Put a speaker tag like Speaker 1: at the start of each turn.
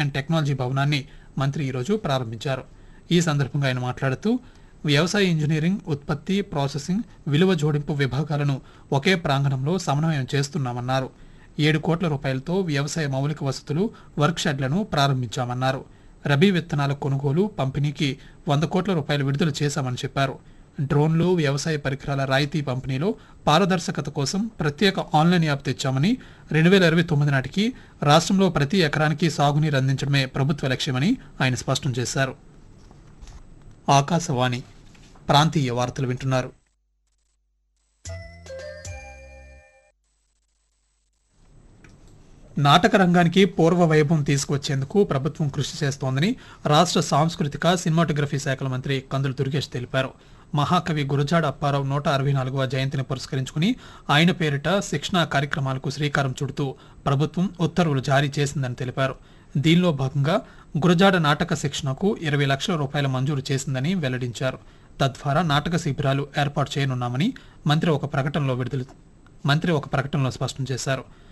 Speaker 1: and technology భవనాన్ని మంత్రి ఈరోజు ప్రారంభించారు ఈ సందర్భంగా ఆయన మాట్లాడుతూ వ్యవసాయ ఇంజనీరింగ్ ఉత్పత్తి ప్రాసెసింగ్ విలువ జోడింపు విభాగాలను ఒకే ప్రాంగణంలో సమన్వయం చేస్తున్నామన్నారు ఏడు కోట్ల రూపాయలతో వ్యవసాయ మౌలిక వసతులు వర్క్ షెడ్లను ప్రారంభించామన్నారు రబీ విత్తనాల కొనుగోలు పంపిణీకి వంద కోట్ల రూపాయలు విడుదల చేశామని చెప్పారు డ్రోన్లు వ్యవసాయ పరికరాల రాయితీ పంపిణీలో పారదర్శకత కోసం ప్రత్యేక ఆన్లైన్ యాప్ తెచ్చామని రెండు వేల ఇరవై తొమ్మిది నాటికి రాష్ట్రంలో ప్రతి ఎకరానికి సాగునీరు అందించడమే ప్రభుత్వ లక్ష్యమని ఆయన స్పష్టం చేశారు ఆకాశవాణి ప్రాంతీయ వార్తలు వింటున్నారు నాటక రంగానికి పూర్వ వైభవం తీసుకువచ్చేందుకు ప్రభుత్వం కృషి చేస్తోందని రాష్ట్ర సాంస్కృతిక సినిమాటోగ్రఫీ శాఖల మంత్రి కందులు దుర్గేష్ తెలిపారు మహాకవి గురజాడ అప్పారావు నూట అరవై నాలుగవ జయంతిని పురస్కరించుకుని ఆయన పేరిట శిక్షణా కార్యక్రమాలకు శ్రీకారం చుడుతూ ప్రభుత్వం ఉత్తర్వులు జారీ చేసిందని తెలిపారు దీనిలో భాగంగా గురజాడ నాటక శిక్షణకు ఇరవై లక్షల రూపాయల మంజూరు చేసిందని వెల్లడించారు తద్వారా నాటక శిబిరాలు ఏర్పాటు చేయనున్నామని మంత్రి ఒక ప్రకటనలో విడుదల మంత్రి ఒక ప్రకటనలో స్పష్టం చేశారు